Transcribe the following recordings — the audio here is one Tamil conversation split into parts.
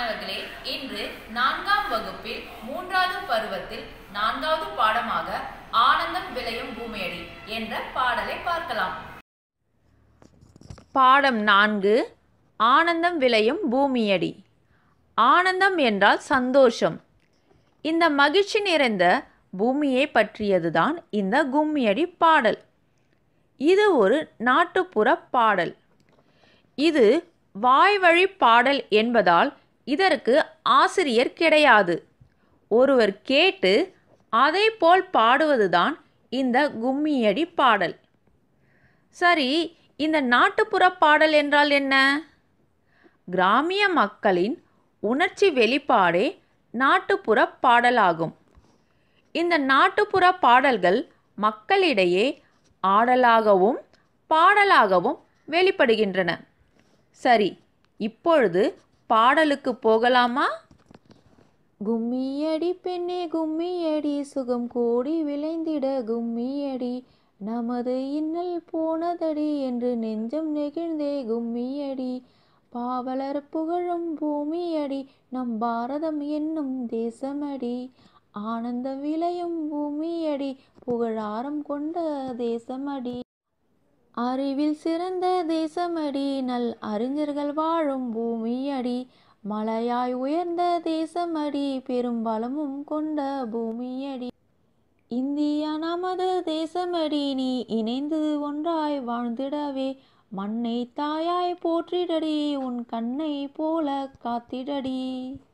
மாணவர்களே இன்று நான்காம் வகுப்பில் மூன்றாவது பருவத்தில் நான்காவது பாடமாக ஆனந்தம் விளையும் பூமியடி என்ற பாடலை பார்க்கலாம் பாடம் நான்கு ஆனந்தம் விளையும் பூமியடி ஆனந்தம் என்றால் சந்தோஷம் இந்த மகிழ்ச்சி நிறைந்த பூமியை பற்றியதுதான் இந்த கும்மியடி பாடல் இது ஒரு நாட்டுப்புற பாடல் இது வாய்வழி பாடல் என்பதால் இதற்கு ஆசிரியர் கிடையாது ஒருவர் கேட்டு அதை போல் பாடுவதுதான் இந்த கும்மியடி பாடல் சரி இந்த நாட்டுப்புற பாடல் என்றால் என்ன கிராமிய மக்களின் உணர்ச்சி வெளிப்பாடே நாட்டுப்புற பாடலாகும் இந்த நாட்டுப்புற பாடல்கள் மக்களிடையே ஆடலாகவும் பாடலாகவும் வெளிப்படுகின்றன சரி இப்பொழுது பாடலுக்கு போகலாமா கும்மியடி பெண்ணே கும்மியடி சுகம் கோடி விளைந்திட கும்மியடி நமது இன்னல் போனதடி என்று நெஞ்சம் நெகிழ்ந்தே கும்மியடி பாவலர் புகழும் பூமியடி நம் பாரதம் என்னும் தேசமடி ஆனந்த விளையும் பூமியடி புகழாரம் கொண்ட தேசமடி அறிவில் சிறந்த தேசமடி நல் அறிஞர்கள் வாழும் பூமியடி மலையாய் உயர்ந்த தேசமடி பெரும் பலமும் கொண்ட பூமியடி இந்தியா நமது தேசமடி நீ இணைந்து ஒன்றாய் வாழ்ந்திடவே மண்ணை தாயாய் போற்றிடடி உன் கண்ணை போல காத்திடடி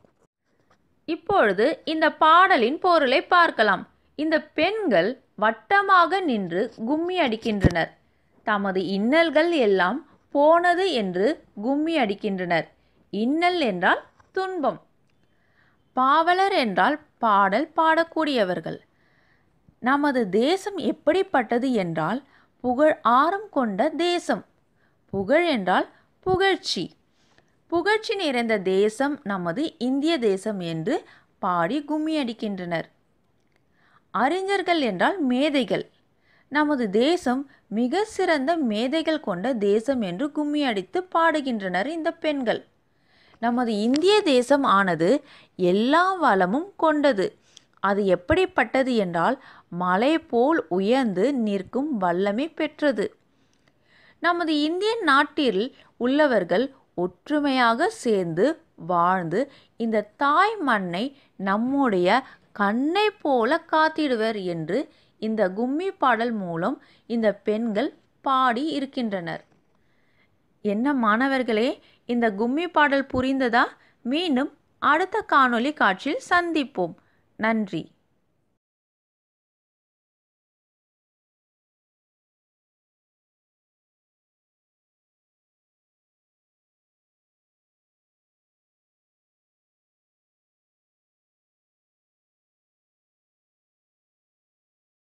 இப்பொழுது இந்த பாடலின் பொருளை பார்க்கலாம் இந்த பெண்கள் வட்டமாக நின்று கும்மி அடிக்கின்றனர் தமது இன்னல்கள் எல்லாம் போனது என்று கும்மி அடிக்கின்றனர் இன்னல் என்றால் துன்பம் பாவலர் என்றால் பாடல் பாடக்கூடியவர்கள் நமது தேசம் எப்படிப்பட்டது என்றால் புகழ் ஆரம் கொண்ட தேசம் புகழ் என்றால் புகழ்ச்சி புகழ்ச்சி நிறைந்த தேசம் நமது இந்திய தேசம் என்று பாடி கும்மி அடிக்கின்றனர் அறிஞர்கள் என்றால் மேதைகள் நமது தேசம் மிக சிறந்த மேதைகள் கொண்ட தேசம் என்று கும்மி அடித்து பாடுகின்றனர் இந்த பெண்கள் நமது இந்திய தேசம் ஆனது எல்லா வளமும் கொண்டது அது எப்படிப்பட்டது என்றால் மலை போல் உயர்ந்து நிற்கும் வல்லமை பெற்றது நமது இந்திய நாட்டில் உள்ளவர்கள் ஒற்றுமையாக சேர்ந்து வாழ்ந்து இந்த தாய் மண்ணை நம்முடைய கண்ணை போல காத்திடுவர் என்று இந்த கும்மி பாடல் மூலம் இந்த பெண்கள் பாடி இருக்கின்றனர் என்ன மாணவர்களே இந்த கும்மி பாடல் புரிந்ததா மீண்டும் அடுத்த காணொளி காட்சியில் சந்திப்போம் நன்றி